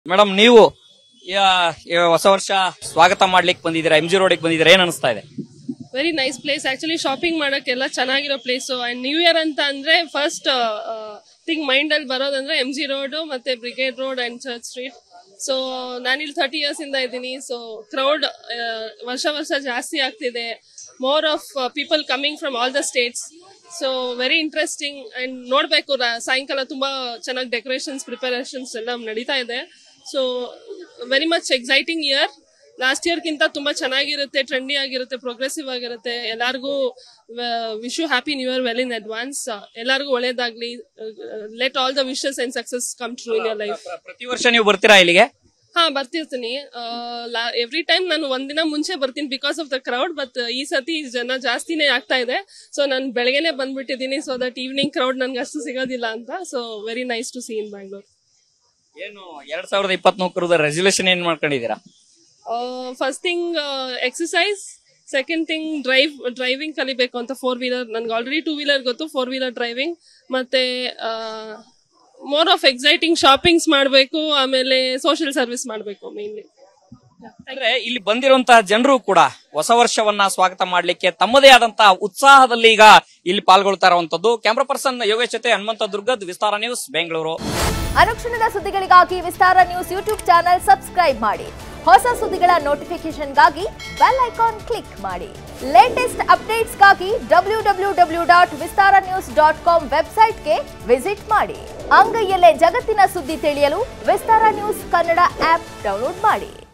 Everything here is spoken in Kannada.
ಮೇಡಮ್ ನೀವು ಯಾ- ಯಾ- ಹೊಸ ವರ್ಷ ಸ್ವಾಗತ ಮಾಡ್ಲಿಕ್ಕೆ ಬಂದಿದ್ದೀರಾ ಎಂ ಜಿ ರೋಡಿಗೆ ಬಂದಿದ್ದೀರಾ ಏನ್ ಅನಿಸ್ತಾ ಇದೆ very nice place actually shopping ಮಾಡಕ್ಕೆಲ್ಲ ಚೆನ್ನಾಗಿರೋ ಪ್ಲೇಸು ಅಂಡ್ ನ್ಯೂ ಇಯರ್ ಅಂತ ಅಂದ್ರೆ ಫಸ್ಟ್ ಥಿಂಗ್ ಮೈಂಡ್ ಅಲ್ಲಿ ಬರೋದಂದ್ರೆ ಎಂ ಜಿ ರೋಡ್ ಮತ್ತೆ Brigade Road and Church Street so ನಾನಿಲ್ಲಿ ಥರ್ಟಿ ಇಯರ್ಸ್ ಇಂದ ಇದ್ದೀನಿ ಸೊ ಕ್ರೌಡ್ ವರ್ಷ ವರ್ಷ ಜಾಸ್ತಿ ಆಗ್ತಿದೆ more of people coming from all the states so very interesting and ನೋಡ್ಬೇಕು ರಾ- ಸಾಯಂಕಾಲ ತುಂಬಾ ಚೆನ್ನಾಗಿ ಡೆಕೋರೇಷನ್ಸ್ ಪ್ರಿಪರೇಷನ್ಸ್ ಎಲ್ಲ ನಡೀತಾ ಇದೆ so very much exciting year last ಇಯರ್ಗಿಂತ ತುಂಬಾ ಚೆನ್ನಾಗಿರುತ್ತೆ ಟ್ರೆಂಡಿ ಆಗಿರುತ್ತೆ ಪ್ರೋಗ್ರೆಸಿವ್ ಆಗಿರುತ್ತೆ ಎಲ್ಲಾರ್ಗೂ wish you happy new year well in advance ಎಲ್ಲಾರ್ಗೂ ಒಳ್ಳೇದಾಗ್ಲಿ let all the wishes and success come true in your life ಪ್ರತಿ ವರ್ಷ ನೀವು ಬರ್ತೀರಾ ಇಲ್ಲಿಗೆ ಹಾ ಬರ್ತಿರ್ತೀನಿ ಎವ್ರಿ ಟೈಮ್ ನಾನು ಒಂದಿನ ಮುಂಚೆ ಬರ್ತೀನಿ because of the crowd but ಈ ಸತಿ ಜನ ಜಾಸ್ತಿನೇ ಆಗ್ತಾ ಇದೆ ಸೊ ನಾನು ಬೆಳಗ್ಗೆನೆ ಬಂದ್ಬಿಟ್ಟಿದ್ದೀನಿ ಸೊ ದಟ್ ಈವ್ನಿಂಗ್ ಕ್ರೌಡ್ ನನ್ಗೆ ಅಷ್ಟು ಸಿಗೋದಿಲ್ಲ ಅಂತ so very nice to see in Bangalore ಏನು ಎರಡ್ ಸಾವಿರದ ಇಪ್ಪತ್ನಾಲ್ಕರದ ರೆಸಲ್ಯೂಷನ್ ಏನ್ ಮಾಡ್ಕೊಂಡಿದ್ದೀರಾ first thing exercise second thing drive driving ಕಲಿಬೇಕು ಅಂತ ಫೋರ್ ವೀಲರ್ ನನ್ಗೆ ಆಲ್ರೆಡಿ ಟೂ ವೀಲರ್ ಗೊತ್ತು ಫೋರ್ ವೀಲರ್ ಡ್ರೈವಿಂಗ್ ಮತ್ತೆ ಮೋರ್ ಆಫ್ ಎಕ್ಸೈಟಿಂಗ್ ಶಾಪಿಂಗ್ಸ್ ಮಾಡಬೇಕು ಆಮೇಲೆ ಸೋಷಿಯಲ್ ಸರ್ವಿಸ್ ಮಾಡಬೇಕು ಮೇನ್ಲಿ ಅಂದ್ರೆ ಇಲ್ಲಿ ಬಂದಿರುವಂತಹ ಜನರು ಕೂಡ ಹೊಸ ವರ್ಷವನ್ನ ಸ್ವಾಗತ ಮಾಡ್ಲಿಕ್ಕೆ ತಮ್ಮದೇ ಆದಂತಹ ಉತ್ಸಾಹದಲ್ಲಿ ಈಗ ಇಲ್ಲಿ ಪಾಲ್ಗೊಳ್ತಾ ಇರುವಂತದ್ದು ಕ್ಯಾಮ್ರಾ ಪರ್ಸನ್ ಯೋಗೇಶ್ ಜೊತೆ ಹನುಮಂತ ದುರ್ಗದ್ ವಿಸ್ತಾರ ನ್ಯೂಸ್ ಬೆಂಗಳೂರು ಅನುಕ್ಷಣದ ಸುದ್ದಿಗಳಿಗಾಗಿ Vistara news YouTube channel subscribe ಮಾಡಿ ಹೊಸ ಸುದ್ದಿಗಳ ನೋಟಿಫಿಕೇಶನ್ಗಾಗಿ ಬೆಲ್ ಐಕಾನ್ ಕ್ಲಿಕ್ ಮಾಡಿ ಲೇಟೆಸ್ಟ್ ಅಪ್ಡೇಟ್ಸ್ಗಾಗಿ W W W dot Vistara news dot com ವೆಬ್ಸೈಟ್ಗೆ ವಿಸಿಟ್ ಮಾಡಿ ಅಂಗೈಯಲ್ಲೇ ಜಗತ್ತಿನ ಸುದ್ದಿ ತಿಳಿಯಲು Vistara news Kannada app download ಮಾಡಿ